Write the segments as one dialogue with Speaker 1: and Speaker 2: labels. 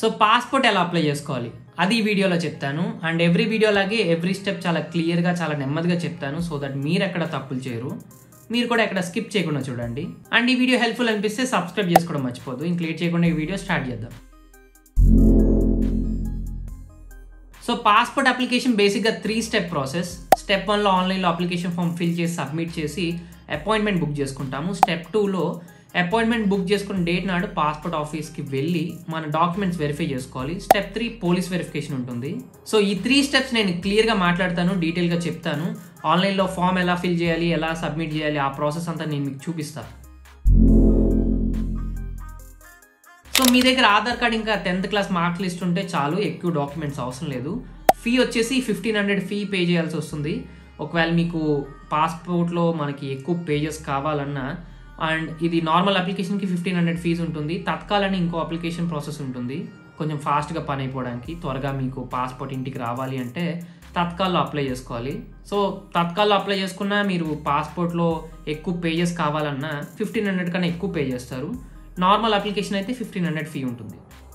Speaker 1: so passport ఎలా apply చేసుకోవాలి అది ఈ వీడియోలో చెప్తాను అండ్ ఎవ్రీ వీడియో లాగే ఎవ్రీ స్టెప్ చాలా క్లియర్గా చాలా నెమ్మదిగా చెప్తాను సో దట్ మీరు ఎక్కడ తప్పులు చేయరు మీరు కూడా ఎక్కడ స్కిప్ చేయకుండా చూడండి అండ్ ఈ వీడియో హెల్ప్ఫుల్ అనిపిస్తే సబ్స్క్రైబ్ చేసుకోవడం మర్చిపోదు ఇంక లేట్ చేయకుండా ఈ వీడియో స్టార్ట్ చేద్దాం సో పాస్పోర్ట్ అప్లికేషన్ బేసిక్గా త్రీ స్టెప్ ప్రాసెస్ స్టెప్ వన్లో ఆన్లైన్లో అప్లికేషన్ ఫామ్ ఫిల్ చేసి సబ్మిట్ చేసి అపాయింట్మెంట్ బుక్ చేసుకుంటాము స్టెప్ టూలో అపాయింట్మెంట్ బుక్ చేసుకున్న డేట్ నాడు పాస్పోర్ట్ ఆఫీస్కి వెళ్ళి మన డాక్యుమెంట్స్ వెరిఫై చేసుకోవాలి స్టెప్ త్రీ పోలీస్ వెరిఫికేషన్ ఉంటుంది సో ఈ త్రీ స్టెప్స్ నేను క్లియర్గా మాట్లాడతాను డీటెయిల్గా చెప్తాను ఆన్లైన్లో ఫామ్ ఎలా ఫిల్ చేయాలి ఎలా సబ్మిట్ చేయాలి ఆ ప్రాసెస్ అంతా నేను మీకు చూపిస్తాను సో మీ దగ్గర ఆధార్ కార్డ్ ఇంకా టెన్త్ క్లాస్ మార్క్స్ లిస్ట్ ఉంటే చాలు ఎక్కువ డాక్యుమెంట్స్ అవసరం లేదు ఫీ వచ్చేసి ఫిఫ్టీన్ హండ్రెడ్ ఫీ పే చేయాల్సి వస్తుంది ఒకవేళ మీకు పాస్పోర్ట్లో మనకి ఎక్కువ పేజెస్ కావాలన్నా అండ్ ఇది నార్మల్ అప్లికేషన్కి ఫిఫ్టీన్ హండ్రెడ్ ఫీజు ఉంటుంది తత్కాలని ఇంకో అప్లికేషన్ ప్రాసెస్ ఉంటుంది కొంచెం ఫాస్ట్గా పని అయిపోవడానికి త్వరగా మీకు పాస్పోర్ట్ ఇంటికి రావాలి అంటే తత్కాల్లో అప్లై చేసుకోవాలి సో తత్కాల్లో అప్లై చేసుకున్నా మీరు పాస్పోర్ట్లో ఎక్కువ పేజెస్ కావాలన్నా ఫిఫ్టీన్ హండ్రెడ్ కన్నా ఎక్కువ పే చేస్తారు నార్మల్ అప్లికేషన్ అయితే ఫిఫ్టీన్ హండ్రెడ్ ఫీ ఉంటుంది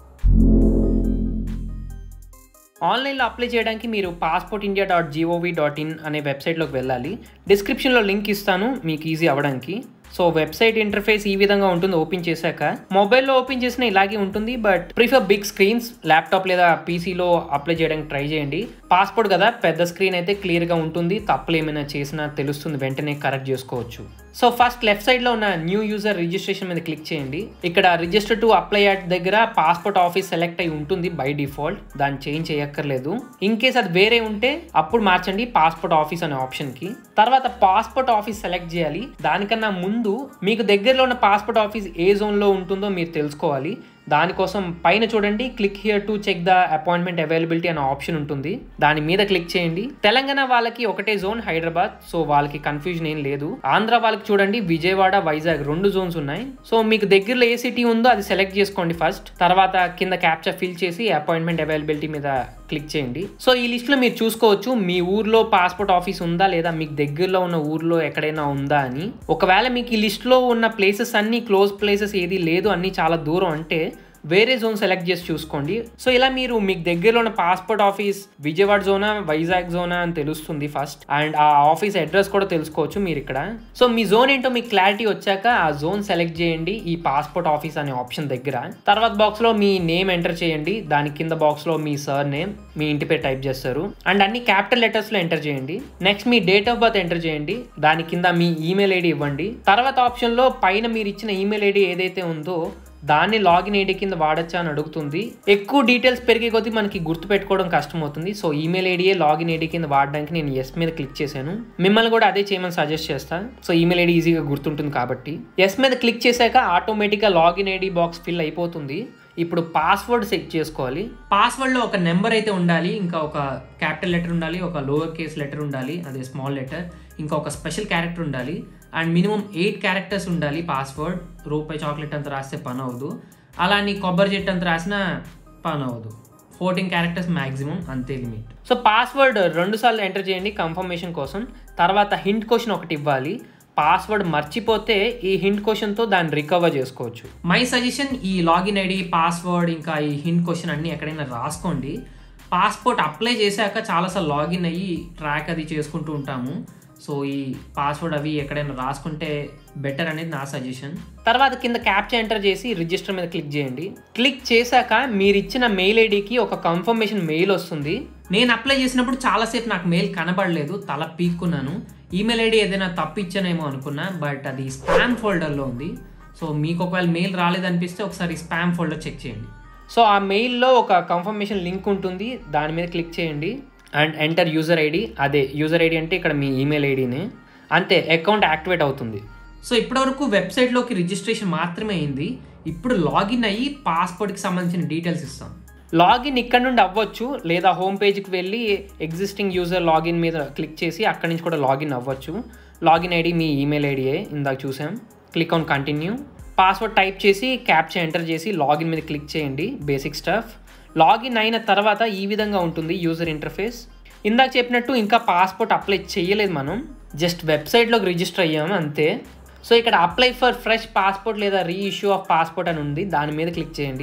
Speaker 1: ఆన్లైన్లో అప్లై చేయడానికి మీరు passport India dot G O V dot in అనే వెబ్సైట్లోకి వెళ్ళాలి డిస్క్రిప్షన్లో లింక్ ఇస్తాను మీకు ఈజీ అవ్వడానికి సో వెబ్సైట్ ఇంటర్ఫేస్ ఈ విధంగా ఉంటుంది ఓపెన్ చేశాక మొబైల్లో ఓపెన్ చేసిన ఇలాగే ఉంటుంది but prefer big screens laptop లేదా పీసీలో అప్లై చేయడానికి ట్రై చేయండి పాస్పోర్ట్ కదా పెద్ద స్క్రీన్ అయితే క్లియర్గా ఉంటుంది తప్పులు ఏమైనా చేసినా తెలుస్తుంది వెంటనే కరెక్ట్ చేసుకోవచ్చు సో ఫస్ట్ లెఫ్ట్ సైడ్లో ఉన్న న్యూ యూజర్ రిజిస్ట్రేషన్ మీద క్లిక్ చేయండి ఇక్కడ రిజిస్టర్ టు అప్లై యాట్ దగ్గర పాస్పోర్ట్ ఆఫీస్ సెలెక్ట్ అయి ఉంటుంది బై డిఫాల్ట్ దాన్ని చేంజ్ చేయక్కర్లేదు ఇన్ కేస్ అది వేరే ఉంటే అప్పుడు మార్చండి పాస్పోర్ట్ ఆఫీస్ అనే ఆప్షన్కి తర్వాత పాస్పోర్ట్ ఆఫీస్ సెలెక్ట్ చేయాలి దానికన్నా ముందు మీకు దగ్గరలో ఉన్న పాస్పోర్ట్ ఆఫీస్ ఏ జోన్లో ఉంటుందో మీరు తెలుసుకోవాలి దానికోసం పైన చూడండి click here to check the appointment availability అనే ఆప్షన్ ఉంటుంది దాని మీద క్లిక్ చేయండి తెలంగాణ వాళ్ళకి ఒకటే జోన్ హైదరాబాద్ సో వాళ్ళకి కన్ఫ్యూజన్ ఏం లేదు ఆంధ్ర వాళ్ళకి చూడండి విజయవాడ వైజాగ్ రెండు జోన్స్ ఉన్నాయి సో మీకు దగ్గరలో ఏ సిటీ ఉందో అది సెలెక్ట్ చేసుకోండి ఫస్ట్ తర్వాత కింద క్యాప్చర్ ఫిల్ చేసి అపాయింట్మెంట్ అవైలబిలిటీ మీద క్లిక్ చేయండి సో ఈ లిస్ట్లో మీరు చూసుకోవచ్చు మీ ఊర్లో పాస్పోర్ట్ ఆఫీస్ ఉందా లేదా మీకు దగ్గరలో ఉన్న ఊర్లో ఎక్కడైనా ఉందా అని ఒకవేళ మీకు ఈ లిస్ట్లో ఉన్న ప్లేసెస్ అన్ని క్లోజ్ ప్లేసెస్ ఏది లేదు అన్ని చాలా దూరం అంటే వేరే జోన్ సెలెక్ట్ చేసి చూసుకోండి సో ఇలా మీరు మీకు దగ్గరలో ఉన్న పాస్పోర్ట్ ఆఫీస్ విజయవాడ జోనా వైజాగ్ జోనా అని తెలుస్తుంది ఫస్ట్ అండ్ ఆ ఆఫీస్ అడ్రస్ కూడా తెలుసుకోవచ్చు మీరు ఇక్కడ సో మీ జోన్ ఏంటో మీకు క్లారిటీ వచ్చాక ఆ జోన్ సెలెక్ట్ చేయండి ఈ పాస్పోర్ట్ ఆఫీస్ అనే ఆప్షన్ దగ్గర తర్వాత బాక్స్ లో మీ నేమ్ ఎంటర్ చేయండి దాని కింద బాక్స్ లో మీ సర్ నేమ్ మీ ఇంటి పేరు టైప్ చేస్తారు అండ్ అన్ని క్యాపిటల్ లెటర్స్ లో ఎంటర్ చేయండి నెక్స్ట్ మీ డేట్ ఆఫ్ బర్త్ ఎంటర్ చేయండి దాని కింద మీ ఈమెయిల్ ఐడి ఇవ్వండి తర్వాత ఆప్షన్ లో పైన మీరు ఇచ్చిన ఈమెయిల్ ఐడి ఏదైతే ఉందో దాన్ని లాగిన్ ఐడి కింద వాడచ్చా అని అడుగుతుంది ఎక్కువ డీటెయిల్స్ పెరిగే కొద్దీ మనకి గుర్తుపెట్టుకోవడం కష్టం అవుతుంది సో ఈమెయిల్ ఐడియే లాగిన్ ఐడి కింద వాడడానికి నేను ఎస్ మీద క్లిక్ చేశాను మిమ్మల్ని కూడా అదే చేయమని సజెస్ట్ చేస్తాను సో ఈమెయిల్ ఐడి ఈజీగా గుర్తుంటుంది కాబట్టి ఎస్ మీద క్లిక్ చేశాక ఆటోమేటిక్గా లాగిన్ ఐడి బాక్స్ ఫిల్ అయిపోతుంది ఇప్పుడు పాస్వర్డ్ సెట్ చేసుకోవాలి పాస్వర్డ్లో ఒక నెంబర్ అయితే ఉండాలి ఇంకా ఒక క్యాపిటల్ లెటర్ ఉండాలి ఒక లోవర్ కేస్ లెటర్ ఉండాలి అదే స్మాల్ లెటర్ ఇంకా ఒక స్పెషల్ క్యారెక్టర్ ఉండాలి అండ్ మినిమం ఎయిట్ క్యారెక్టర్స్ ఉండాలి పాస్వర్డ్ రూపాయి చాక్లెట్ అంత రాస్తే పని అవ్వదు అలా నీ కొబ్బరి చెట్టు అంత రాసినా పని అవ్వదు ఫోర్టీన్ క్యారెక్టర్స్ మ్యాక్సిమం అంతే లిమిట్ సో పాస్వర్డ్ రెండు సార్లు ఎంటర్ చేయండి కన్ఫర్మేషన్ కోసం తర్వాత హింట్ క్వశ్చన్ ఒకటి ఇవ్వాలి పాస్వర్డ్ మర్చిపోతే ఈ హింట్ క్వశ్చన్తో దాన్ని రికవర్ చేసుకోవచ్చు మై సజెషన్ ఈ లాగిన్ ఐడి పాస్వర్డ్ ఇంకా ఈ హింట్ క్వశ్చన్ అన్ని ఎక్కడైనా రాసుకోండి పాస్పోర్ట్ అప్లై చేశాక చాలాసార్లు లాగిన్ అయ్యి ట్రాక్ అది చేసుకుంటూ ఉంటాము సో ఈ పాస్వర్డ్ అవి ఎక్కడైనా రాసుకుంటే బెటర్ అనేది నా సజెషన్ తర్వాత కింద క్యాప్చర్ ఎంటర్ చేసి రిజిస్టర్ మీద క్లిక్ చేయండి క్లిక్ చేశాక మీరు ఇచ్చిన మెయిల్ ఐడికి ఒక కన్ఫర్మేషన్ మెయిల్ వస్తుంది నేను అప్లై చేసినప్పుడు చాలాసేపు నాకు మెయిల్ కనబడలేదు తల పీక్కున్నాను ఈమెయిల్ ఐడి ఏదైనా తప్పు ఇచ్చానేమో అనుకున్నా బట్ అది స్పామ్ ఫోల్డర్లో ఉంది సో మీకు ఒకవేళ మెయిల్ రాలేదనిపిస్తే ఒకసారి స్పామ్ ఫోల్డర్ చెక్ చేయండి సో ఆ మెయిల్లో ఒక కన్ఫర్మేషన్ లింక్ ఉంటుంది దాని మీద క్లిక్ చేయండి అండ్ ఎంటర్ యూజర్ ఐడి అదే యూజర్ ఐడి అంటే ఇక్కడ మీ ఈమెయిల్ ఐడిని అంతే అకౌంట్ యాక్టివేట్ అవుతుంది సో ఇప్పటివరకు వెబ్సైట్లోకి రిజిస్ట్రేషన్ మాత్రమే అయింది ఇప్పుడు లాగిన్ అయ్యి పాస్పోర్ట్కి సంబంధించిన డీటెయిల్స్ ఇస్తాం లాగిన్ ఇక్కడ నుండి అవ్వచ్చు లేదా హోమ్ పేజ్కి వెళ్ళి ఎగ్జిస్టింగ్ యూజర్ లాగిన్ మీద క్లిక్ చేసి అక్కడి నుంచి కూడా లాగిన్ అవ్వచ్చు లాగిన్ ఐడి మీ ఈమెయిల్ ఐడియే ఇందాక చూసాం click on continue password type చేసి క్యాప్చర్ ఎంటర్ చేసి లాగిన్ మీద క్లిక్ చేయండి బేసిక్ స్టఫ్ లాగిన్ అయిన తర్వాత ఈ విధంగా ఉంటుంది యూజర్ ఇంటర్ఫేస్ ఇందాక చెప్పినట్టు ఇంకా పాస్పోర్ట్ అప్లై చేయలేదు మనం జస్ట్ వెబ్సైట్లోకి రిజిస్టర్ అయ్యాము అంతే సో ఇక్కడ అప్లై ఫర్ ఫ్రెష్ పాస్పోర్ట్ లేదా రీ ఇష్యూ ఆఫ్ పాస్పోర్ట్ అని ఉంది దాని మీద క్లిక్ చేయండి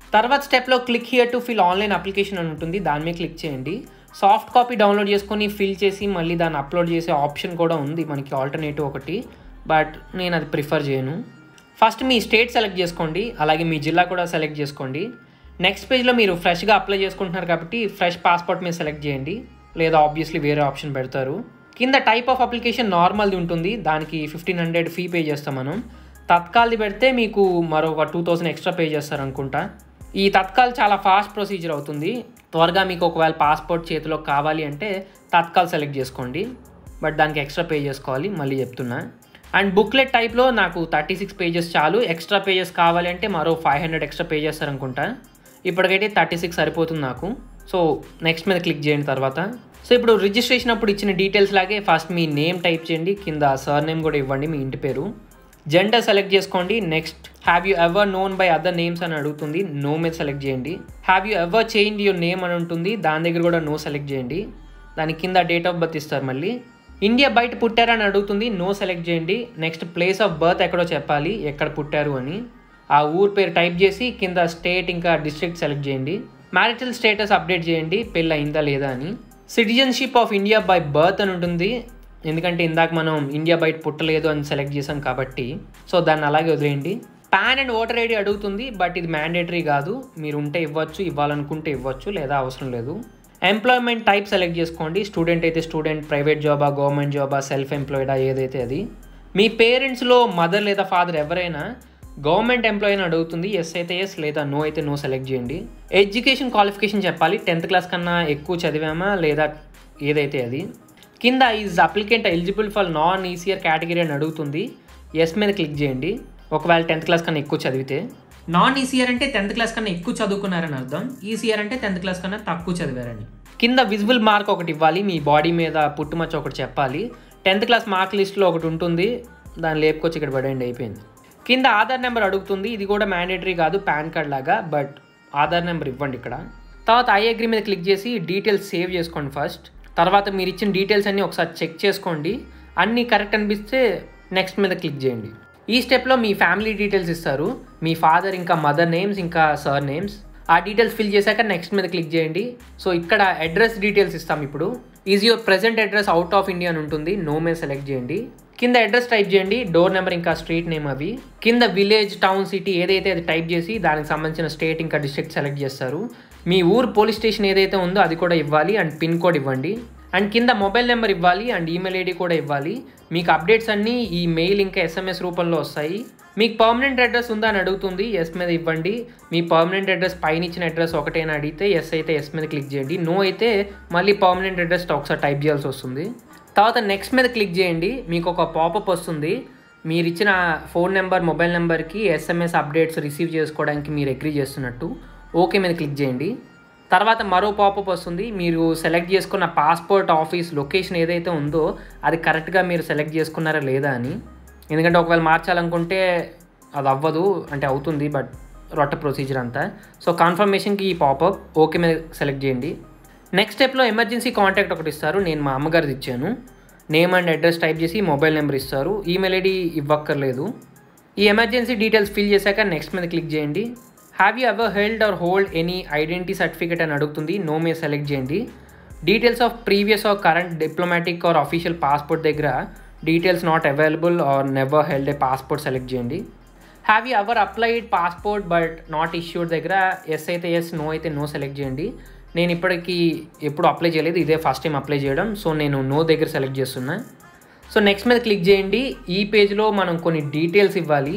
Speaker 1: తర్వాత స్టెప్లో click here to fill online application అని ఉంటుంది దాని మీద క్లిక్ చేయండి సాఫ్ట్ కాపీ డౌన్లోడ్ చేసుకొని ఫిల్ చేసి మళ్ళీ దాన్ని అప్లోడ్ చేసే ఆప్షన్ కూడా ఉంది మనకి ఆల్టర్నేటివ్ ఒకటి బట్ నేను అది ప్రిఫర్ చేయను ఫస్ట్ మీ స్టేట్ సెలెక్ట్ చేసుకోండి అలాగే మీ జిల్లా కూడా సెలెక్ట్ చేసుకోండి నెక్స్ట్ పేజ్లో మీరు ఫ్రెష్గా అప్లై చేసుకుంటున్నారు కాబట్టి ఫ్రెష్ పాస్పోర్ట్ మీద సెలెక్ట్ చేయండి లేదా ఆబ్వియస్లీ వేరే ఆప్షన్ పెడతారు కింద టైప్ ఆఫ్ అప్లికేషన్ నార్మల్ది ఉంటుంది దానికి ఫిఫ్టీన్ హండ్రెడ్ ఫీ పే చేస్తాం మనం తత్కాల్ది పెడితే మీకు మరొక టూ థౌసండ్ ఎక్స్ట్రా పే చేస్తారు అనుకుంటా ఈ తత్కాల్ చాలా ఫాస్ట్ ప్రొసీజర్ అవుతుంది త్వరగా మీకు ఒకవేళ పాస్పోర్ట్ చేతిలో కావాలి అంటే తత్కాల్ సెలెక్ట్ చేసుకోండి బట్ దానికి ఎక్స్ట్రా పే చేసుకోవాలి మళ్ళీ చెప్తున్నా అండ్ బుక్లెట్ టైప్లో నాకు థర్టీ సిక్స్ పేజెస్ చాలు ఎక్స్ట్రా పేజెస్ కావాలి అంటే మరో ఫైవ్ హండ్రెడ్ ఎక్స్ట్రా పే చేస్తారు అనుకుంటా ఇప్పటికైతే థర్టీ సిక్స్ సరిపోతుంది నాకు సో నెక్స్ట్ మీద క్లిక్ చేయండి తర్వాత సో ఇప్పుడు రిజిస్ట్రేషన్ అప్పుడు ఇచ్చిన డీటెయిల్స్ లాగే ఫస్ట్ మీ నేమ్ టైప్ చేయండి కింద సర్ నేమ్ కూడా ఇవ్వండి మీ ఇంటి పేరు జెండర్ సెలెక్ట్ చేసుకోండి next have you ever known by other names అని అడుగుతుంది నో మీద సెలెక్ట్ చేయండి have you ever change your name అని ఉంటుంది దాని దగ్గర కూడా నో సెలెక్ట్ చేయండి దాని కింద డేట్ ఆఫ్ బర్త్ ఇస్తారు మళ్ళీ ఇండియా బయట పుట్టారని అడుగుతుంది నో సెలెక్ట్ చేయండి నెక్స్ట్ ప్లేస్ ఆఫ్ బర్త్ ఎక్కడో చెప్పాలి ఎక్కడ పుట్టారు అని ఆ ఊరు పేరు టైప్ చేసి కింద స్టేట్ ఇంకా డిస్ట్రిక్ట్ సెలెక్ట్ చేయండి మ్యారిటల్ స్టేటస్ అప్డేట్ చేయండి పెళ్ళి అయిందా లేదా అని citizenship of India by birth అని ఉంటుంది ఎందుకంటే ఇందాక మనం ఇండియా బయట పుట్టలేదు అని సెలెక్ట్ చేసాం కాబట్టి సో దాన్ని అలాగే వదిలేయండి పాన్ అండ్ ఓటర్ ఐడి అడుగుతుంది బట్ ఇది మ్యాండేటరీ కాదు మీరు ఉంటే ఇవ్వచ్చు ఇవ్వాలనుకుంటే ఇవ్వచ్చు లేదా అవసరం లేదు ఎంప్లాయ్మెంట్ టైప్ సెలెక్ట్ చేసుకోండి స్టూడెంట్ అయితే స్టూడెంట్ ప్రైవేట్ జాబా గవర్నమెంట్ జాబా సెల్ఫ్ ఎంప్లాయిడా ఏదైతే అది మీ పేరెంట్స్లో మదర్ లేదా ఫాదర్ ఎవరైనా గవర్నమెంట్ ఎంప్లాయీ అని అడుగుతుంది ఎస్ అయితే ఎస్ లేదా నో అయితే నో సెలెక్ట్ చేయండి ఎడ్యుకేషన్ క్వాలిఫికేషన్ చెప్పాలి టెన్త్ క్లాస్ కన్నా ఎక్కువ చదివామా లేదా ఏదైతే అది కింద is applicant eligible for non ECR category అని అడుగుతుంది ఎస్ మీద క్లిక్ చేయండి ఒకవేళ టెన్త్ క్లాస్ కన్నా ఎక్కువ చదివితే నాన్ ఈసీఆర్ అంటే టెన్త్ క్లాస్ కన్నా ఎక్కువ చదువుకున్నారని అర్థం ఈసీఆర్ అంటే టెన్త్ క్లాస్ కన్నా తక్కువ చదివారని కింద విజిబుల్ మార్క్ ఒకటి ఇవ్వాలి మీ బాడీ మీద పుట్టుమచ్చ ఒకటి చెప్పాలి టెన్త్ క్లాస్ మార్క్ లిస్ట్లో ఒకటి ఉంటుంది దాన్ని లేపుకొచ్చి ఇక్కడ పడేయండి అయిపోయింది కింద ఆధార్ నెంబర్ అడుగుతుంది ఇది కూడా మ్యాండేటరీ కాదు పాన్ కార్డ్ లాగా బట్ ఆధార్ నెంబర్ ఇవ్వండి ఇక్కడ తర్వాత ఐ అగ్రీ మీద క్లిక్ చేసి డీటెయిల్స్ సేవ్ చేసుకోండి ఫస్ట్ తర్వాత మీరు ఇచ్చిన డీటెయిల్స్ అన్నీ ఒకసారి చెక్ చేసుకోండి అన్నీ కరెక్ట్ అనిపిస్తే నెక్స్ట్ మీద క్లిక్ చేయండి ఈ స్టెప్లో మీ ఫ్యామిలీ డీటెయిల్స్ ఇస్తారు మీ ఫాదర్ ఇంకా మదర్ నేమ్స్ ఇంకా సర్ నేమ్స్ ఆ డీటెయిల్స్ ఫిల్ చేశాక నెక్స్ట్ మీద క్లిక్ చేయండి సో ఇక్కడ అడ్రస్ డీటెయిల్స్ ఇస్తాం ఇప్పుడు is your present address out of India అని ఉంటుంది నో మీద సెలెక్ట్ చేయండి కింద అడ్రస్ టైప్ చేయండి డోర్ నెంబర్ ఇంకా స్ట్రీట్ నేమ్ అవి కింద విలేజ్ టౌన్ సిటీ ఏదైతే అది టైప్ చేసి దానికి సంబంధించిన స్టేట్ ఇంకా డిస్ట్రిక్ట్ సెలెక్ట్ చేస్తారు మీ ఊరు పోలీస్ స్టేషన్ ఏదైతే ఉందో అది కూడా ఇవ్వాలి అండ్ పిన్ కోడ్ ఇవ్వండి అండ్ కింద మొబైల్ నెంబర్ ఇవ్వాలి అండ్ ఈమెయిల్ ఐడి కూడా ఇవ్వాలి మీకు అప్డేట్స్ అన్నీ ఈ మెయిల్ ఇంకా ఎస్ఎంఎస్ రూపంలో వస్తాయి మీకు పర్మనెంట్ అడ్రస్ ఉందా అని అడుగుతుంది ఎస్ మీద ఇవ్వండి మీ పర్మనెంట్ అడ్రస్ పైన ఇచ్చిన అడ్రస్ ఒకటేనా అడిగితే ఎస్ అయితే ఎస్ మీద క్లిక్ చేయండి నో అయితే మళ్ళీ పర్మనెంట్ అడ్రస్ ఒకసారి టైప్ చేయాల్సి వస్తుంది తర్వాత నెక్స్ట్ మీద క్లిక్ చేయండి మీకు ఒక పాపప్ వస్తుంది మీరు ఇచ్చిన ఫోన్ నెంబర్ మొబైల్ నెంబర్కి ఎస్ఎంఎస్ అప్డేట్స్ రిసీవ్ చేసుకోవడానికి మీరు అగ్రీ చేస్తున్నట్టు ఓకే మీద క్లిక్ చేయండి తర్వాత మరో పాపప్ వస్తుంది మీరు సెలెక్ట్ చేసుకున్న పాస్పోర్ట్ ఆఫీస్ లొకేషన్ ఏదైతే ఉందో అది కరెక్ట్గా మీరు సెలెక్ట్ చేసుకున్నారా లేదా అని ఎందుకంటే ఒకవేళ మార్చాలనుకుంటే అది అవ్వదు అంటే అవుతుంది బట్ రొట్ట ప్రొసీజర్ అంతా సో కన్ఫర్మేషన్కి ఈ పాపప్ ఓకే మీద సెలెక్ట్ చేయండి నెక్స్ట్ స్టెప్లో ఎమర్జెన్సీ కాంటాక్ట్ ఒకటి ఇస్తారు నేను మా అమ్మగారిది ఇచ్చాను నేమ్ అండ్ అడ్రస్ టైప్ చేసి మొబైల్ నెంబర్ ఇస్తారు ఈమెయిల్ ఐడి ఇవ్వక్కర్లేదు ఈ ఎమర్జెన్సీ డీటెయిల్స్ ఫిల్ చేశాక నెక్స్ట్ మీద క్లిక్ చేయండి have you ever held or hold any identity certificate అని అడుగుతుంది నో మీద సెలెక్ట్ చేయండి details of previous or current diplomatic or official passport దగ్గర details not available or never held a passport select చేయండి have you ever applied passport but not issued దగ్గర yes అయితే yes no అయితే no select చేయండి నేను ఇప్పటికీ ఎప్పుడు apply చేయలేదు ఇదే ఫస్ట్ టైం అప్లై చేయడం సో నేను నో దగ్గర సెలెక్ట్ చేస్తున్నా సో నెక్స్ట్ మీద క్లిక్ చేయండి ఈ పేజ్లో మనం కొన్ని డీటెయిల్స్ ఇవ్వాలి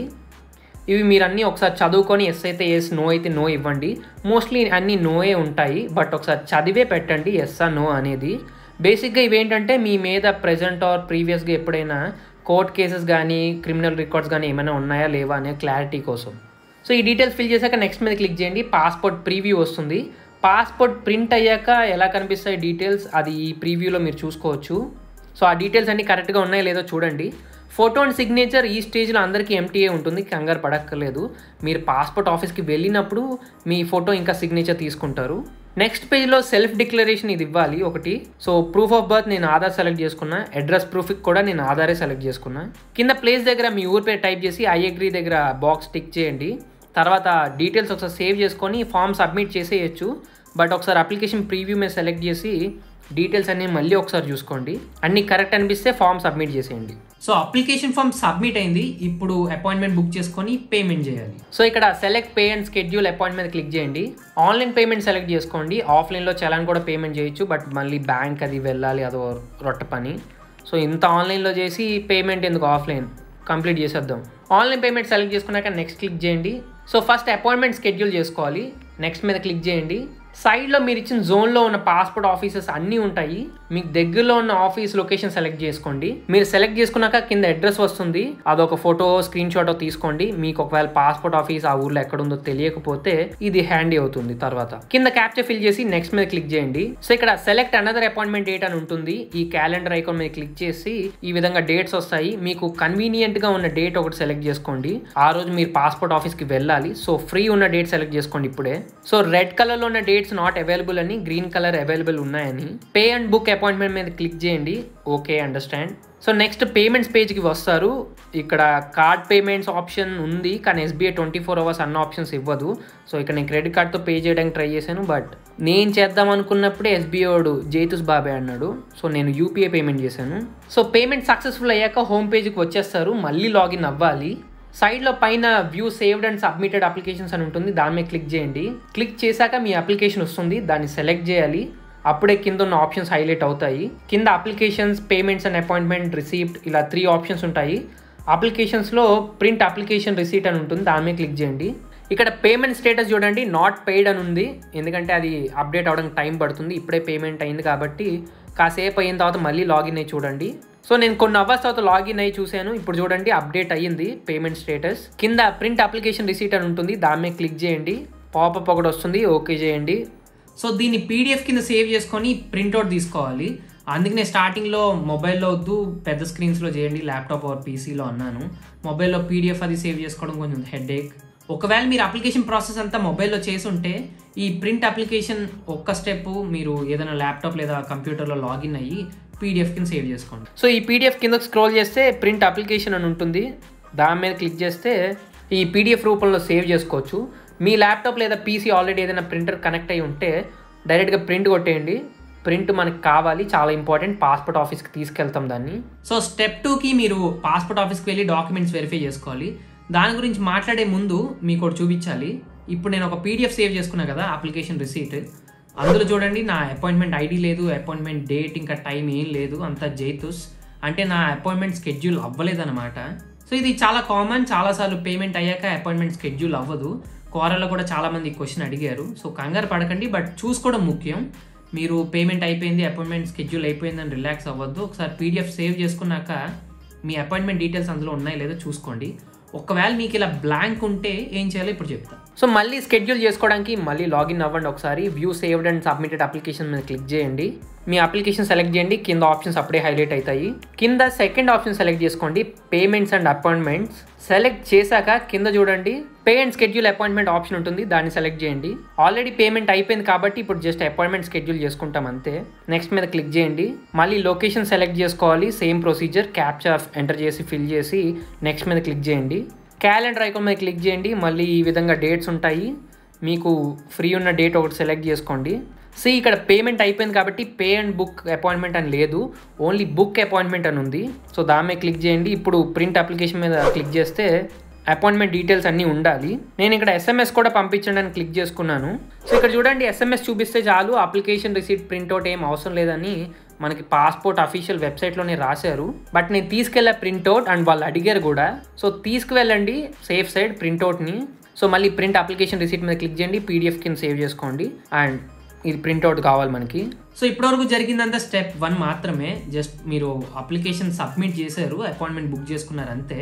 Speaker 1: ఇవి మీరు అన్నీ ఒకసారి చదువుకొని ఎస్ అయితే ఎస్ నో అయితే నో ఇవ్వండి మోస్ట్లీ అన్నీ నోయే ఉంటాయి బట్ ఒకసారి చదివే పెట్టండి ఎస్ ఆ నో అనేది బేసిక్గా ఇవేంటంటే మీ మీద ప్రజెంట్ ఆర్ ప్రీవియస్గా ఎప్పుడైనా కోర్ట్ కేసెస్ కానీ క్రిమినల్ రికార్డ్స్ కానీ ఏమైనా ఉన్నాయా లేవా అనే క్లారిటీ కోసం సో ఈ డీటెయిల్స్ ఫిల్ చేశాక నెక్స్ట్ మీద క్లిక్ చేయండి పాస్పోర్ట్ ప్రీవ్యూ వస్తుంది పాస్పోర్ట్ ప్రింట్ అయ్యాక ఎలా కనిపిస్తాయి డీటెయిల్స్ అది ఈ ప్రీవ్యూలో మీరు చూసుకోవచ్చు సో ఆ డీటెయిల్స్ అన్నీ కరెక్ట్గా ఉన్నాయో లేదో చూడండి ఫోటో అండ్ సిగ్నేచర్ ఈ స్టేజ్లో అందరికీ ఎంటీఏ ఉంటుంది కంగారు పడక్కర్లేదు మీరు పాస్పోర్ట్ ఆఫీస్కి వెళ్ళినప్పుడు మీ ఫోటో ఇంకా సిగ్నేచర్ తీసుకుంటారు నెక్స్ట్ పేజ్లో సెల్ఫ్ డిక్లరేషన్ ఇది ఇవ్వాలి ఒకటి సో ప్రూఫ్ ఆఫ్ బర్త్ నేను ఆధార్ సెలెక్ట్ చేసుకున్నా అడ్రస్ ప్రూఫ్కి కూడా నేను ఆధారే సెలెక్ట్ చేసుకున్నా కింద ప్లేస్ దగ్గర మీ ఊరి పేరు టైప్ చేసి ఐ అగ్రీ దగ్గర బాక్స్ టిక్ చేయండి తర్వాత డీటెయిల్స్ ఒకసారి సేవ్ చేసుకొని ఫామ్ సబ్మిట్ చేసేయచ్చు బట్ ఒకసారి అప్లికేషన్ ప్రీవ్యూ మీద సెలెక్ట్ చేసి డీటెయిల్స్ అన్ని మళ్ళీ ఒకసారి చూసుకోండి అన్ని కరెక్ట్ అనిపిస్తే ఫామ్ సబ్మిట్ చేసేయండి సో అప్లికేషన్ ఫామ్ సబ్మిట్ అయింది ఇప్పుడు అపాయింట్మెంట్ బుక్ చేసుకొని పేమెంట్ చేయాలి సో ఇక్కడ select pay and schedule appointment click చేయండి ఆన్లైన్ పేమెంట్ సెలెక్ట్ చేసుకోండి ఆఫ్లైన్లో చలాన్ కూడా పేమెంట్ చేయొచ్చు బట్ మళ్ళీ బ్యాంక్ అది వెళ్ళాలి అదో రొట్ట పని సో ఇంత ఆన్లైన్లో చేసి పేమెంట్ ఎందుకు ఆఫ్లైన్ కంప్లీట్ చేసేద్దాం ఆన్లైన్ పేమెంట్ సెలెక్ట్ చేసుకున్నాక నెక్స్ట్ క్లిక్ చేయండి సో ఫస్ట్ అపాయింట్మెంట్ స్కెడ్యూల్ చేసుకోవాలి నెక్స్ట్ మీద క్లిక్ చేయండి సైడ్లో మీరు ఇచ్చిన జోన్లో ఉన్న పాస్పోర్ట్ ఆఫీసెస్ అన్నీ ఉంటాయి మీకు దగ్గరలో ఉన్న ఆఫీస్ లొకేషన్ సెలెక్ట్ చేసుకోండి మీరు సెలెక్ట్ చేసుకున్నాక కింద అడ్రస్ వస్తుంది అదొక ఫోటో స్క్రీన్ షాట్ తీసుకోండి మీకు ఒకవేళ పాస్పోర్ట్ ఆఫీస్ ఆ ఊర్లో ఎక్కడ ఉందో తెలియకపోతే ఇది హ్యాండీ అవుతుంది తర్వాత కింద క్యాప్చర్ ఫిల్ చేసి నెక్స్ట్ మీద క్లిక్ చేయండి సో ఇక్కడ సెలెక్ట్ అనదర్ అపాయింట్మెంట్ డేట్ అని ఉంటుంది ఈ క్యాలెండర్ ఐకాన్ మీద క్లిక్ చేసి ఈ విధంగా డేట్స్ వస్తాయి మీకు కన్వీనియంట్ గా ఉన్న డేట్ ఒకటి సెలెక్ట్ చేసుకోండి ఆ రోజు మీరు పాస్పోర్ట్ ఆఫీస్ కి వెళ్ళాలి సో ఫ్రీ ఉన్న డేట్ సెలెక్ట్ చేసుకోండి ఇప్పుడే సో రెడ్ కలర్ లో ఉన్న డేట్స్ నాట్ అవైలబుల్ అని గ్రీన్ కలర్ అవైలబుల్ ఉన్నాయని పే అండ్ బుక్ అపాయింట్మెంట్ మీద క్లిక్ చేయండి okay understand so next payments పేజ్కి వస్తారు ఇక్కడ కార్డ్ పేమెంట్స్ ఆప్షన్ ఉంది కానీ ఎస్బీఐ ట్వంటీ ఫోర్ అవర్స్ అన్న ఆప్షన్స్ ఇవ్వదు సో ఇక్కడ నేను క్రెడిట్ కార్డ్తో పే చేయడానికి ట్రై చేశాను బట్ నేను చేద్దాం అనుకున్నప్పుడే ఎస్బీఐడు జైతుస్ బాబే అన్నాడు సో నేను యూపీఐ పేమెంట్ చేశాను సో పేమెంట్ సక్సెస్ఫుల్ అయ్యాక హోమ్ పేజ్కి వచ్చేస్తారు మళ్ళీ లాగిన్ అవ్వాలి సైడ్లో పైన view saved and submitted applications అని ఉంటుంది దాని మీద క్లిక్ చేయండి క్లిక్ చేశాక మీ అప్లికేషన్ వస్తుంది దాన్ని సెలెక్ట్ చేయాలి అప్పుడే కింద ఉన్న ఆప్షన్స్ హైలైట్ అవుతాయి కింద applications payments and appointment receipt ఇలా త్రీ ఆప్షన్స్ ఉంటాయి అప్లికేషన్స్లో ప్రింట్ అప్లికేషన్ రిసీట్ అని ఉంటుంది దాని మీద క్లిక్ చేయండి ఇక్కడ పేమెంట్ స్టేటస్ చూడండి నాట్ పెయిడ్ అని ఉంది ఎందుకంటే అది అప్డేట్ అవ్వడానికి టైం పడుతుంది ఇప్పుడే పేమెంట్ అయింది కాబట్టి కాసేపు అయిన తర్వాత మళ్ళీ లాగిన్ అయ్యి చూడండి సో నేను కొన్ని అవర్స్ తర్వాత లాగిన్ అయ్యి చూశాను ఇప్పుడు చూడండి అప్డేట్ అయ్యింది పేమెంట్ స్టేటస్ కింద ప్రింట్ అప్లికేషన్ రిసీట్ అని ఉంటుంది దాని మీద క్లిక్ చేయండి పాపప్ ఒకటి వస్తుంది ఓకే చేయండి సో దీన్ని పీడిఎఫ్ కింద సేవ్ చేసుకొని ప్రింట్అవుట్ తీసుకోవాలి అందుకనే స్టార్టింగ్లో మొబైల్లో వద్దు పెద్ద స్క్రీన్స్లో చేయండి ల్యాప్టాప్ ఆర్ పీసీలో అన్నాను మొబైల్లో పీడిఎఫ్ అది సేవ్ చేసుకోవడం కొంచెం హెడ్ ఏక్ ఒకవేళ మీరు అప్లికేషన్ ప్రాసెస్ అంతా మొబైల్లో చేసి ఉంటే ఈ ప్రింట్ అప్లికేషన్ ఒక్క స్టెప్ మీరు ఏదైనా ల్యాప్టాప్ లేదా కంప్యూటర్లో లాగిన్ అయ్యి పీడిఎఫ్ కింద సేవ్ చేసుకోండి సో ఈ పీడిఎఫ్ కింద స్క్రోల్ చేస్తే ప్రింట్ అప్లికేషన్ అని ఉంటుంది దాని మీద క్లిక్ చేస్తే ఈ పీడిఎఫ్ రూపంలో సేవ్ చేసుకోవచ్చు మీ ల్యాప్టాప్ లేదా పీసీ ఆల్రెడీ ఏదైనా ప్రింటర్ కనెక్ట్ అయి ఉంటే డైరెక్ట్గా ప్రింట్ కొట్టేయండి ప్రింట్ మనకు కావాలి చాలా ఇంపార్టెంట్ పాస్పోర్ట్ ఆఫీస్కి తీసుకెళ్తాం దాన్ని సో స్టెప్ టూకి మీరు పాస్పోర్ట్ ఆఫీస్కి వెళ్ళి డాక్యుమెంట్స్ వెరిఫై చేసుకోవాలి దాని గురించి మాట్లాడే ముందు మీకు ఒకటి చూపించాలి ఇప్పుడు నేను ఒక పీడిఎఫ్ సేవ్ చేసుకున్నా కదా అప్లికేషన్ రిసీట్ అందులో చూడండి నా అపాయింట్మెంట్ ఐడి లేదు అపాయింట్మెంట్ డేట్ ఇంకా టైం ఏం లేదు అంతా జైతుస్ అంటే నా అపాయింట్మెంట్ స్కెడ్యూల్ అవ్వలేదన్నమాట సో ఇది చాలా కామన్ చాలాసార్లు పేమెంట్ అయ్యాక అపాయింట్మెంట్ స్కెడ్యూల్ అవ్వదు కోరలో కూడా చాలా మంది క్వశ్చన్ అడిగారు సో కంగారు పడకండి బట్ చూసుకోవడం ముఖ్యం మీరు పేమెంట్ అయిపోయింది అపాయింట్మెంట్ స్కెడ్యూల్ అయిపోయిందని రిలాక్స్ అవ్వద్దు ఒకసారి పీడిఎఫ్ సేవ్ చేసుకున్నాక మీ అపాయింట్మెంట్ డీటెయిల్స్ అందులో ఉన్నాయి లేదో చూసుకోండి ఒకవేళ మీకు ఇలా బ్లాంక్ ఉంటే ఏం చేయాలో ఇప్పుడు చెప్తా సో మళ్ళీ స్కెడ్యూల్ చేసుకోవడానికి మళ్ళీ లాగిన్ అవ్వండి ఒకసారి view saved and submitted application మీద క్లిక్ చేయండి మీ అప్లికేషన్ సెలెక్ట్ చేయండి కింద ఆప్షన్స్ అప్పుడే హైలైట్ అవుతాయి కింద సెకండ్ ఆప్షన్ సెలెక్ట్ చేసుకోండి పేమెంట్స్ అండ్ అపాయింట్మెంట్స్ సెలెక్ట్ చేశాక కింద చూడండి pay and schedule appointment option ఉంటుంది దాన్ని సెలెక్ట్ చేయండి ఆల్రెడీ పేమెంట్ అయిపోయింది కాబట్టి ఇప్పుడు జస్ట్ అపాయింట్మెంట్ స్కెడ్యూల్ చేసుకుంటాం అంతే నెక్స్ట్ మీద క్లిక్ చేయండి మళ్ళీ లొకేషన్ సెలెక్ట్ చేసుకోవాలి సేమ్ ప్రొసీజర్ క్యాప్చర్ ఎంటర్ చేసి ఫిల్ చేసి నెక్స్ట్ మీద క్లిక్ చేయండి క్యాలెండర్ ఐకాన్ మీద క్లిక్ చేయండి మళ్ళీ ఈ విధంగా డేట్స్ ఉంటాయి మీకు ఫ్రీ ఉన్న డేట్ ఒకటి సెలెక్ట్ చేసుకోండి సి ఇక్కడ పేమెంట్ అయిపోయింది కాబట్టి పే అండ్ బుక్ అపాయింట్మెంట్ అని లేదు ఓన్లీ బుక్ అపాయింట్మెంట్ అని ఉంది సో దాని మీద క్లిక్ చేయండి ఇప్పుడు ప్రింట్ అప్లికేషన్ మీద క్లిక్ చేస్తే అపాయింట్మెంట్ డీటెయిల్స్ అన్నీ ఉండాలి నేను ఇక్కడ ఎస్ఎంఎస్ కూడా పంపించండి అని క్లిక్ చేసుకున్నాను సో ఇక్కడ చూడండి ఎస్ఎంఎస్ చూపిస్తే చాలు అప్లికేషన్ రిసీట్ ప్రింట్అవుట్ ఏం అవసరం లేదని మనకి పాస్పోర్ట్ అఫీషియల్ వెబ్సైట్లోనే రాశారు బట్ నేను తీసుకెళ్ళే ప్రింట్అవుట్ అండ్ వాళ్ళు అడిగారు కూడా సో తీసుకువెళ్ళండి సేఫ్ సైడ్ ప్రింట్అవుట్ని సో మళ్ళీ ప్రింట్ అప్లికేషన్ రిసీట్ మీద క్లిక్ చేయండి పీడిఎఫ్ కింద సేవ్ చేసుకోండి అండ్ ఇది ప్రింట్అవుట్ కావాలి మనకి సో ఇప్పటివరకు జరిగిందంతా స్టెప్ వన్ మాత్రమే జస్ట్ మీరు అప్లికేషన్ సబ్మిట్ చేశారు అపాయింట్మెంట్ బుక్ చేసుకున్నారు అంతే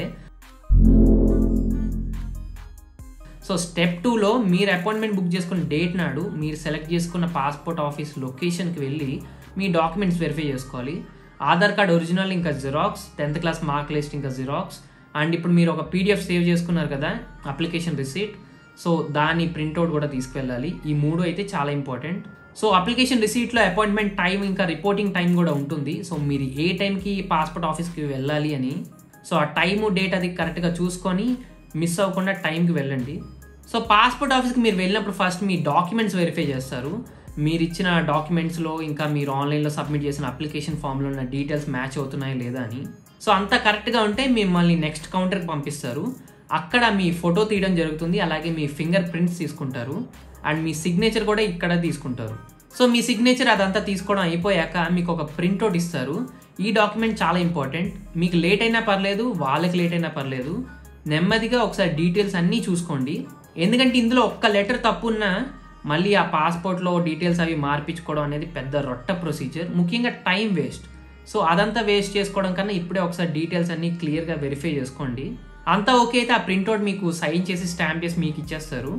Speaker 1: సో స్టెప్ టూలో మీరు అపాయింట్మెంట్ బుక్ చేసుకున్న డేట్ నాడు మీరు సెలెక్ట్ చేసుకున్న పాస్పోర్ట్ ఆఫీస్ లొకేషన్కి వెళ్ళి మీ డాక్యుమెంట్స్ వెరిఫై చేసుకోవాలి ఆధార్ కార్డ్ ఒరిజినల్ ఇంకా xerox tenth class mark list ఇంకా జిరాక్స్ అండ్ ఇప్పుడు మీరు ఒక పీడిఎఫ్ సేవ్ చేసుకున్నారు కదా అప్లికేషన్ రిసీట్ సో దాని ప్రింట్అవుట్ కూడా తీసుకెళ్ళాలి ఈ మూడు అయితే చాలా ఇంపార్టెంట్ సో అప్లికేషన్ రిసీట్లో అపాయింట్మెంట్ టైం ఇంకా రిపోర్టింగ్ టైం కూడా ఉంటుంది సో మీరు ఏ టైంకి పాస్పోర్ట్ ఆఫీస్కి వెళ్ళాలి అని సో ఆ టైము డేట్ అది కరెక్ట్గా చూసుకొని మిస్ అవ్వకుండా టైంకి వెళ్ళండి సో పాస్పోర్ట్ ఆఫీస్కి మీరు వెళ్ళినప్పుడు ఫస్ట్ మీ డాక్యుమెంట్స్ వెరిఫై చేస్తారు మీరు ఇచ్చిన డాక్యుమెంట్స్లో ఇంకా మీరు ఆన్లైన్లో సబ్మిట్ చేసిన అప్లికేషన్ ఫామ్లో ఉన్న డీటెయిల్స్ మ్యాచ్ అవుతున్నాయా లేదా అని సో అంతా కరెక్ట్గా ఉంటే మిమ్మల్ని నెక్స్ట్ కౌంటర్కి పంపిస్తారు అక్కడ మీ ఫోటో తీయడం జరుగుతుంది అలాగే మీ ఫింగర్ ప్రింట్స్ తీసుకుంటారు అండ్ మీ సిగ్నేచర్ కూడా ఇక్కడ తీసుకుంటారు సో మీ సిగ్నేచర్ అదంతా తీసుకోవడం అయిపోయాక మీకు ఒక ప్రింట్అవుట్ ఇస్తారు ఈ డాక్యుమెంట్ చాలా ఇంపార్టెంట్ మీకు లేట్ అయినా పర్లేదు వాళ్ళకి లేట్ అయినా పర్లేదు నెమ్మదిగా ఒకసారి డీటెయిల్స్ అన్నీ చూసుకోండి ఎందుకంటే ఇందులో ఒక్క లెటర్ తప్పున్నా మళ్ళీ ఆ పాస్పోర్ట్లో డీటెయిల్స్ అవి మార్పించుకోవడం అనేది పెద్ద రొట్ట ప్రొసీజర్ ముఖ్యంగా టైం వేస్ట్ సో అదంతా వేస్ట్ చేసుకోవడం కన్నా ఇప్పుడే ఒకసారి డీటెయిల్స్ అన్నీ క్లియర్గా వెరిఫై చేసుకోండి అంతా ఓకే అయితే ఆ ప్రింట్అవుట్ మీకు సైన్ చేసి స్టాంప్ చేసి మీకు ఇచ్చేస్తారు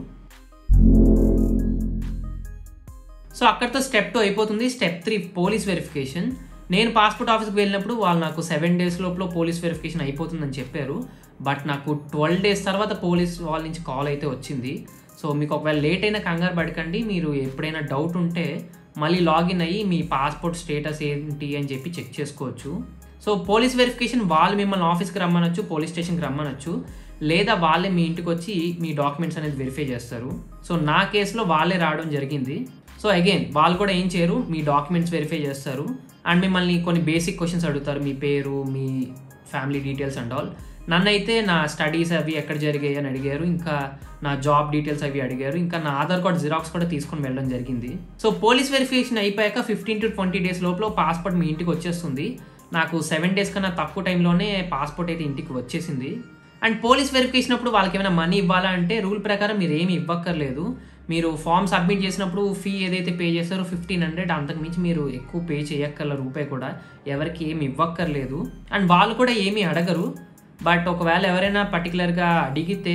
Speaker 1: సో అక్కడితో స్టెప్ టూ అయిపోతుంది స్టెప్ త్రీ పోలీస్ వెరిఫికేషన్ నేను పాస్పోర్ట్ ఆఫీస్కి వెళ్ళినప్పుడు వాళ్ళు నాకు సెవెన్ డేస్ లోపల పోలీస్ వెరిఫికేషన్ అయిపోతుందని చెప్పారు బట్ నాకు ట్వెల్వ్ డేస్ తర్వాత పోలీస్ వాళ్ళ నుంచి కాల్ అయితే వచ్చింది సో మీకు ఒకవేళ లేట్ అయినా కంగారు పడకండి మీరు ఎప్పుడైనా డౌట్ ఉంటే మళ్ళీ లాగిన్ అయ్యి మీ పాస్పోర్ట్ స్టేటస్ ఏంటి అని చెప్పి చెక్ చేసుకోవచ్చు సో పోలీస్ వెరిఫికేషన్ వాళ్ళు మిమ్మల్ని ఆఫీస్కి రమ్మనొచ్చు పోలీస్ స్టేషన్కి రమ్మనొచ్చు లేదా వాళ్ళే మీ ఇంటికి వచ్చి మీ డాక్యుమెంట్స్ అనేది వెరిఫై చేస్తారు సో నా కేసులో వాళ్ళే రావడం జరిగింది సో అగైన్ వాళ్ళు కూడా ఏం చేయరు మీ డాక్యుమెంట్స్ వెరిఫై చేస్తారు అండ్ మిమ్మల్ని కొన్ని బేసిక్ క్వశ్చన్స్ అడుగుతారు మీ పేరు మీ ఫ్యామిలీ డీటెయిల్స్ అండ్ ఆల్ నన్నైతే నా స్టడీస్ అవి ఎక్కడ జరిగాయి అని అడిగారు ఇంకా నా జాబ్ డీటెయిల్స్ అవి అడిగారు ఇంకా నా ఆధార్ కార్డ్ జిరాక్స్ కూడా తీసుకొని వెళ్ళడం జరిగింది సో పోలీస్ వెరిఫికేషన్ అయిపోయాక ఫిఫ్టీన్ టు ట్వంటీ డేస్ లోపల పాస్పోర్ట్ మీ ఇంటికి వచ్చేస్తుంది నాకు సెవెన్ డేస్ కన్నా తక్కువ టైంలోనే పాస్పోర్ట్ అయితే ఇంటికి వచ్చేసింది అండ్ పోలీస్ వెరిఫికేషన్ అప్పుడు వాళ్ళకి ఏమైనా మనీ ఇవ్వాలా అంటే రూల్ ప్రకారం మీరు ఏమి ఇవ్వక్కర్లేదు మీరు ఫామ్ సబ్మిట్ చేసినప్పుడు ఫీ ఏదైతే పే చేస్తారో ఫిఫ్టీన్ హండ్రెడ్ అంతకు మించి మీరు ఎక్కువ పే చేయక్కర్ల రూపాయి కూడా ఎవరికి ఏమి ఇవ్వక్కర్లేదు అండ్ వాళ్ళు కూడా ఏమీ అడగరు బట్ ఒకవేళ ఎవరైనా పర్టికులర్గా అడిగితే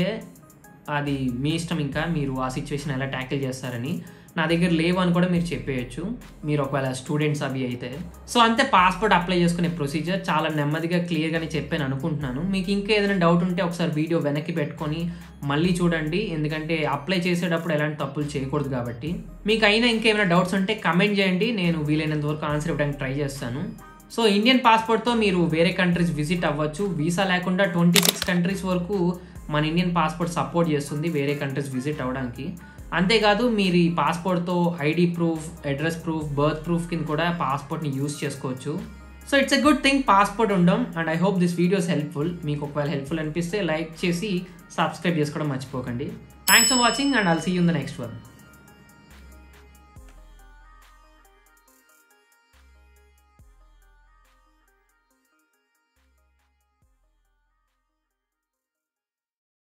Speaker 1: అది మీ ఇష్టం ఇంకా మీరు ఆ సిచ్యువేషన్ ఎలా ట్యాకిల్ చేస్తారని నా దగ్గర లేవు అని కూడా మీరు చెప్పేయచ్చు మీరు ఒకవేళ స్టూడెంట్స్ అవి అయితే సో అంతే పాస్పోర్ట్ అప్లై చేసుకునే ప్రొసీజర్ చాలా నెమ్మదిగా క్లియర్గానే చెప్పాను అనుకుంటున్నాను మీకు ఇంకా ఏదైనా డౌట్ ఉంటే ఒకసారి వీడియో వెనక్కి పెట్టుకొని మళ్ళీ చూడండి ఎందుకంటే అప్లై చేసేటప్పుడు ఎలాంటి తప్పులు చేయకూడదు కాబట్టి మీకు అయినా ఇంకేమైనా డౌట్స్ ఉంటే కమెంట్ చేయండి నేను వీలైనంత వరకు ఆన్సర్ ఇవ్వడానికి ట్రై చేస్తాను సో ఇండియన్ పాస్పోర్ట్తో మీరు వేరే కంట్రీస్ విజిట్ అవ్వచ్చు వీసా లేకుండా ట్వంటీ సిక్స్ కంట్రీస్ వరకు మన ఇండియన్ పాస్పోర్ట్ సపోర్ట్ చేస్తుంది వేరే కంట్రీస్ విజిట్ అవ్వడానికి అంతేకాదు మీరు ఈ పాస్పోర్ట్తో ID proof address proof birth proof కింద కూడా పాస్పోర్ట్ని యూస్ చేసుకోవచ్చు so it's a good thing passport ఉండడం and I hope this videos helpful మీకు ఒకవేళ హెల్ప్ఫుల్ అనిపిస్తే లైక్ చేసి సబ్స్క్రైబ్ చేసుకోవడం మర్చిపోకండి thanks for watching and I'll see you in the next one